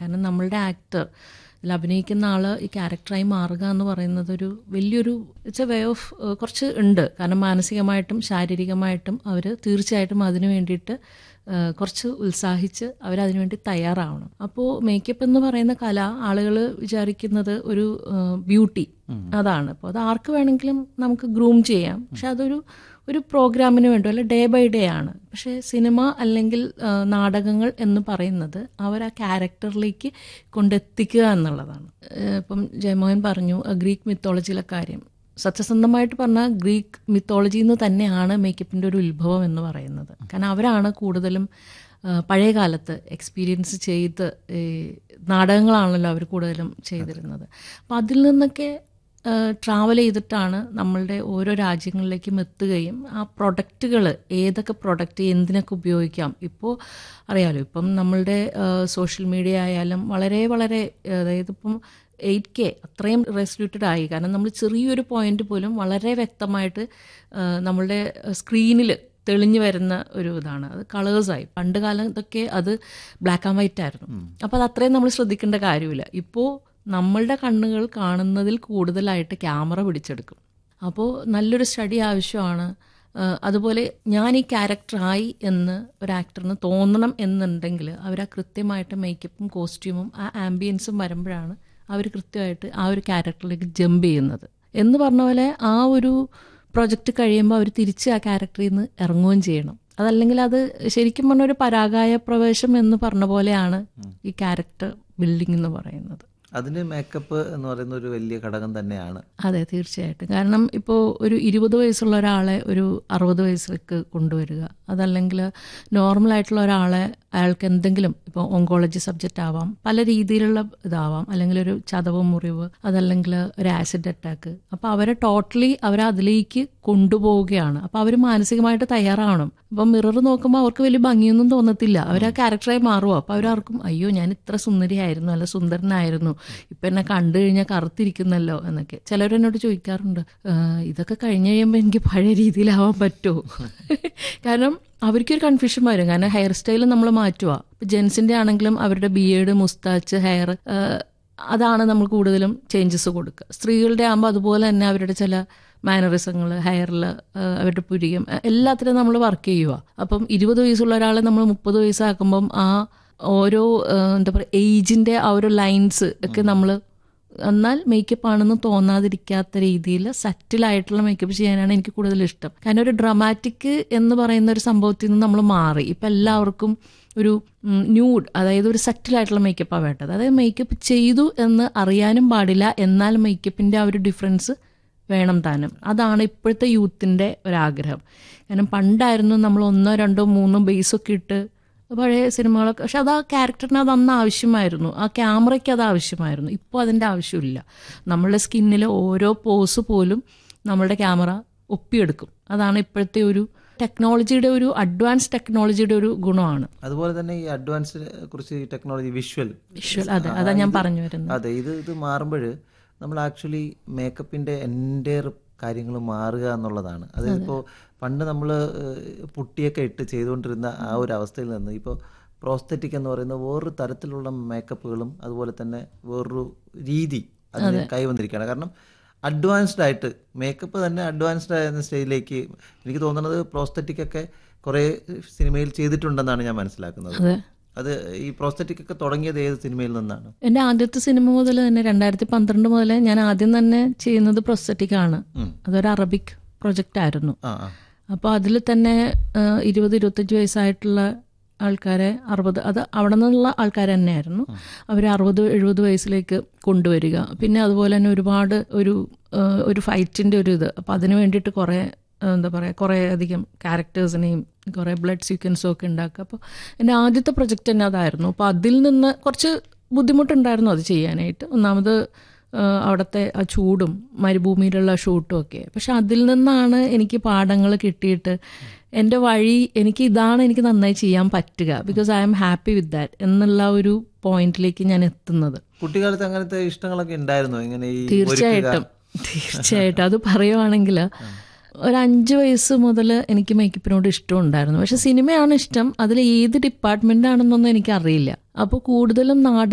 കാരണം നമ്മളുടെ ആക്ടർ ഇതിൽ അഭിനയിക്കുന്ന ആൾ ഈ ക്യാരക്ടറായി മാറുക എന്ന് പറയുന്നത് ഒരു വലിയൊരു ഇറ്റ്സ് എ വേ ഓഫ് കുറച്ച് ഉണ്ട് കാരണം മാനസികമായിട്ടും ശാരീരികമായിട്ടും അവർ തീർച്ചയായിട്ടും അതിനു വേണ്ടിയിട്ട് ആ, കുറച്ച് ഉത്സാഹിച്ച് അവരതിനു വേണ്ടി തയ്യാറാവണം അപ്പോൾ മേക്കപ്പ് എന്ന് പറയുന്ന കല ആളുകൾ വിചാരിക്കുന്നത് ഒരു ബ്യൂട്ടി അതാണ് അപ്പോൾ അത് ആർക്ക് വേണമെങ്കിലും നമുക്ക് ഗ്രൂം ചെയ്യാം പക്ഷെ അതൊരു ഒരു പ്രോഗ്രാമിന് വേണ്ടി അല്ല ഡേ ബൈ ഡേ ആണ് പക്ഷേ സിനിമ അല്ലെങ്കിൽ ആ, നാടകങ്ങൾ എന്ന് പറയുന്നത് അവർ ആ ക്യാരക്ടറിലേക്ക് കൊണ്ടെത്തിക്കുക എന്നുള്ളതാണ് ഏഹ് ഇപ്പം ജയമോഹൻ പറഞ്ഞു ആ ഗ്രീക്ക് മിത്തോളജിയിലെ കാര്യം സത്യസന്ധമായിട്ട് പറഞ്ഞാൽ ഗ്രീക്ക് മിത്തോളജിയിൽ നിന്ന് തന്നെയാണ് മേക്കപ്പിൻ്റെ ഒരു ഉത്ഭവം എന്ന് പറയുന്നത് കാരണം അവരാണ് കൂടുതലും ആ, പഴയ കാലത്ത് എക്സ്പീരിയൻസ് ചെയ്ത് ഈ നാടകങ്ങളാണല്ലോ അവർ കൂടുതലും ചെയ്തിരുന്നത് അപ്പം അതിൽ നിന്നൊക്കെ ട്രാവൽ ചെയ്തിട്ടാണ് നമ്മളുടെ ഓരോ രാജ്യങ്ങളിലേക്കും എത്തുകയും ആ പ്രൊഡക്റ്റുകൾ ഏതൊക്കെ പ്രൊഡക്റ്റ് എന്തിനൊക്കെ ഉപയോഗിക്കാം ഇപ്പോൾ അറിയാലോ ഇപ്പം നമ്മളുടെ സോഷ്യൽ മീഡിയ ആയാലും വളരെ വളരെ അതായത് ഇപ്പം എയ്റ്റ് കെ അത്രയും റെസ്ല്യൂട്ടഡ് ആയി കാരണം നമ്മൾ ചെറിയൊരു പോയിന്റ് പോലും വളരെ വ്യക്തമായിട്ട് ആ, നമ്മളുടെ സ്ക്രീനിൽ തെളിഞ്ഞു വരുന്ന ഒരു ഇതാണ് അത് കളേഴ്സായി പണ്ട് കാലത്തൊക്കെ അത് ബ്ലാക്ക് ആൻഡ് വൈറ്റ് ആയിരുന്നു അപ്പോൾ അത് അത്രയും നമ്മൾ ശ്രദ്ധിക്കേണ്ട കാര്യമില്ല ഇപ്പോൾ നമ്മളുടെ കണ്ണുകൾ കാണുന്നതിൽ കൂടുതലായിട്ട് ക്യാമറ പിടിച്ചെടുക്കും അപ്പോൾ നല്ലൊരു സ്റ്റഡി ആവശ്യമാണ് ആ, അതുപോലെ ഞാൻ ഈ ക്യാരക്ടറായി എന്ന് ഒരു ആക്ടറിന് തോന്നണം എന്നുണ്ടെങ്കിൽ അവർ ആ കൃത്യമായിട്ട് മേക്കപ്പും കോസ്റ്റ്യൂമും ആ ആംബിയൻസും വരുമ്പോഴാണ് അവർ കൃത്യമായിട്ട് ആ ഒരു ക്യാരക്ടറിലേക്ക് ജമ്പ് ചെയ്യുന്നത് എന്ന് പറഞ്ഞ പോലെ ആ ഒരു പ്രൊജക്റ്റ് കഴിയുമ്പോൾ അവർ തിരിച്ച് ആ ക്യാരക്ടറിൽ നിന്ന് ഇറങ്ങുകയും ചെയ്യണം അതല്ലെങ്കിൽ അത് ശരിക്കും പറഞ്ഞ ഒരു പരാകായ പ്രവേശം എന്ന് പറഞ്ഞ പോലെയാണ് ഈ ക്യാരക്ടർ ബിൽഡിംഗ് എന്ന് പറയുന്നത് അതിന് മേക്കപ്പ് എന്ന് പറയുന്ന ഒരു വലിയ ഘടകം തന്നെയാണ് അതെ തീർച്ചയായിട്ടും കാരണം ഇപ്പോൾ ഒരു ഇരുപത് വയസ്സുള്ള ഒരാളെ ഒരു അറുപത് വയസ്സിലേക്ക് കൊണ്ടുവരിക അതല്ലെങ്കിൽ നോർമലായിട്ടുള്ള ഒരാളെ അയാൾക്ക് എന്തെങ്കിലും ഇപ്പോൾ ഓങ്കോളജി സബ്ജക്റ്റ് ആവാം പല രീതിയിലുള്ള ഇതാവാം അല്ലെങ്കിൽ ഒരു ചതവ് മുറിവ് അതല്ലെങ്കിൽ ഒരു ആസിഡ് അറ്റാക്ക് അപ്പോൾ അവരെ ടോട്ടലി അവരെ അതിലേക്ക് കൊണ്ടുപോവുകയാണ് അപ്പോൾ അവർ മാനസികമായിട്ട് തയ്യാറാവണം അപ്പം മിറർ നോക്കുമ്പോൾ അവർക്ക് വലിയ ഭംഗിയൊന്നും തോന്നത്തില്ല അവർ ആ ക്യാരക്ടറായി മാറുമോ അപ്പോൾ അവരാർക്കും അയ്യോ ഞാൻ ഇത്ര സുന്ദരിയായിരുന്നു അല്ല സുന്ദരനായിരുന്നു ഇപ്പം എന്നെ കണ്ടു കഴിഞ്ഞാൽ കറുത്തിരിക്കുന്നല്ലോ എന്നൊക്കെ ചിലരെന്നോട് ചോദിക്കാറുണ്ട് "ആ, ഇതൊക്കെ കഴിഞ്ഞ് കഴിയുമ്പോൾ എനിക്ക് പഴയ രീതിയിലാവാൻ പറ്റുമോ കാരണം അവർക്കൊരു കൺഫ്യൂഷൻ വരും കാരണം ഹെയർ സ്റ്റൈൽ നമ്മൾ മാറ്റുക ഇപ്പം ജെൻസിൻ്റെ ആണെങ്കിലും അവരുടെ ബിയേഡ് മുസ്താച്ച് ഹെയർ അതാണ് നമ്മൾ കൂടുതലും ചേഞ്ചസ് കൊടുക്കുക സ്ത്രീകളുടെ ആകുമ്പോൾ അതുപോലെ തന്നെ അവരുടെ ചില മാനറിസങ്ങൾ ഹെയറിൽ അവരുടെ പുരികം അഹ് എല്ലാത്തിനും നമ്മൾ വർക്ക് ചെയ്യുക അപ്പം ഇരുപത് വയസ്സുള്ള ഒരാളെ നമ്മൾ മുപ്പത് വയസ്സാക്കുമ്പം ആ ഓരോ ആഹ് എന്താ പറയുക ഏജിൻ്റെ ആ ഒരു ലൈൻസ് ഒക്കെ നമ്മൾ എന്നാൽ മേക്കപ്പ് ആണെന്ന് തോന്നാതിരിക്കാത്ത രീതിയിൽ സറ്റിലായിട്ടുള്ള മേക്കപ്പ് ചെയ്യാനാണ് എനിക്ക് കൂടുതൽ ഇഷ്ടം കാരണം ഒരു ഡ്രമാറ്റിക് എന്ന് പറയുന്ന ഒരു സംഭവത്തിൽ നിന്ന് നമ്മൾ മാറി ഇപ്പം എല്ലാവർക്കും ഒരു ന്യൂഡ് അതായത് ഒരു സറ്റിലായിട്ടുള്ള മേക്കപ്പാണ് വേണ്ടത് അതായത് മേക്കപ്പ് ചെയ്തു എന്ന് അറിയാനും പാടില്ല എന്നാൽ മേക്കപ്പിൻ്റെ ആ ഒരു ഡിഫറൻസ് വേണം താനും അതാണ് ഇപ്പോഴത്തെ യൂത്തിൻ്റെ ഒരാഗ്രഹം കാരണം പണ്ടായിരുന്നു നമ്മൾ ഒന്നോ രണ്ടോ മൂന്നോ ബേസൊക്കെ ഇട്ട് പഴയ സിനിമകളൊക്കെ പക്ഷെ അത് ആ ക്യാരക്ടറിന് അത് അന്ന് ആവശ്യമായിരുന്നു ആ ക്യാമറയ്ക്ക് അത് ആവശ്യമായിരുന്നു ഇപ്പോൾ അതിൻ്റെ ആവശ്യമില്ല നമ്മളുടെ സ്കിന്നിലെ ഓരോ പോസ് പോലും നമ്മളുടെ ക്യാമറ ഒപ്പിയെടുക്കും അതാണ് ഇപ്പോഴത്തെ ഒരു ടെക്നോളജിയുടെ ഒരു അഡ്വാൻസ് ടെക്നോളജിയുടെ ഒരു ഗുണമാണ് അതുപോലെ തന്നെ ഈ അഡ്വാൻസ് കുറിച്ച് ഈ ടെക്നോളജി വിഷ്വൽ വിഷ്വൽ അതെ അതാ ഞാൻ പറഞ്ഞു വരുന്നത് അതെ ഇത് ഇത് മാറുമ്പോൾ നമ്മൾ ആക്ച്വലി മേക്കപ്പിന്റെ എൻ്റെ കാര്യങ്ങൾ മാറുക എന്നുള്ളതാണ് അതിപ്പോൾ പണ്ട് നമ്മൾ പുട്ടിയൊക്കെ ഇട്ട് ചെയ്തുകൊണ്ടിരുന്ന ആ ഒരു അവസ്ഥയിൽ നിന്ന് ഇപ്പോൾ പ്രോസ്തറ്റിക് എന്ന് പറയുന്ന വേറൊരു തരത്തിലുള്ള മേക്കപ്പുകളും അതുപോലെ തന്നെ വേറൊരു രീതി അതിന് കൈവന്നിരിക്കുകയാണ് കാരണം അഡ്വാൻസ്ഡ് ആയിട്ട് മേക്കപ്പ് തന്നെ അഡ്വാൻസ്ഡ് ആയിരുന്ന സ്റ്റേജിലേക്ക് എനിക്ക് തോന്നുന്നത് പ്രോസ്തറ്റിക് ഒക്കെ കുറേ സിനിമയിൽ ചെയ്തിട്ടുണ്ടെന്നാണ് ഞാൻ മനസ്സിലാക്കുന്നത് അതെ അത് ഈ പ്രോസ്തറ്റിക് ഒക്കെ തുടങ്ങിയത് ഏത് സിനിമയിൽ നിന്നാണ് എൻ്റെ ആദ്യത്തെ സിനിമ മുതൽ തന്നെ രണ്ടായിരത്തി പന്ത്രണ്ട് മുതൽ ഞാൻ ആദ്യം തന്നെ ചെയ്യുന്നത് പ്രൊസ്തറ്റിക് ആണ് ഉം. അതൊരു അറബിക് പ്രൊജക്റ്റ് ആയിരുന്നു ആ ആ അപ്പോൾ അതിൽ തന്നെ ആ, ഇരുപത് ഇരുപത്തഞ്ച് വയസ്സായിട്ടുള്ള ആൾക്കാരെ അറുപത് അത് അവിടെ നിന്നുള്ള ആൾക്കാർ തന്നെയായിരുന്നു അവർ അറുപത് എഴുപത് വയസ്സിലേക്ക് കൊണ്ടുവരിക പിന്നെ അതുപോലെ തന്നെ ഒരുപാട് ഒരു ആ, ഒരു ഫൈറ്റിൻ്റെ ഒരു ഇത് അപ്പോൾ അതിന് വേണ്ടിയിട്ട് കുറേ ആ, എന്താ പറയുക കുറേ അധികം ക്യാരക്ടേഴ്സിനെയും കുറേ ബ്ലഡ് സീക്വൻസും ഒക്കെ ഉണ്ടാക്കുക അപ്പോൾ എൻ്റെ ആദ്യത്തെ പ്രൊജക്റ്റ് തന്നെ അതായിരുന്നു അപ്പോൾ അതിൽ നിന്ന് കുറച്ച് ബുദ്ധിമുട്ടുണ്ടായിരുന്നു അത് ചെയ്യാനായിട്ട് ഒന്നാമത് ആ, അവിടുത്തെ ആ ചൂടും മരുഭൂമിയിലുള്ള ഷൂട്ടും ഒക്കെ പക്ഷെ അതിൽ നിന്നാണ് എനിക്ക് പാഠങ്ങൾ കിട്ടിയിട്ട് എൻ്റെ വഴി എനിക്ക് ഇതാണ് എനിക്ക് നന്നായി ചെയ്യാൻ പറ്റുക because I'm happy with that എന്നുള്ള ഒരു പോയിന്റിലേക്ക് ഞാൻ എത്തുന്നത് കുട്ടിക്കാലത്ത് അങ്ങനത്തെ ഇഷ്ടങ്ങളൊക്കെ ഉണ്ടായിരുന്നു ഇങ്ങനെ ഈ തീർച്ചയായിട്ടും തീർച്ചയായിട്ടും അത് പറയുവാണെങ്കിൽ ഒരു അഞ്ച് വയസ്സ് മുതൽ എനിക്ക് മേക്കപ്പിനോട് ഇഷ്ടമുണ്ടായിരുന്നു പക്ഷെ സിനിമയാണ് ഇഷ്ടം അതിൽ ഏത് ഡിപ്പാർട്ട്മെന്റ് ആണെന്നൊന്നും എനിക്കറിയില്ല അപ്പോൾ കൂടുതലും നാടക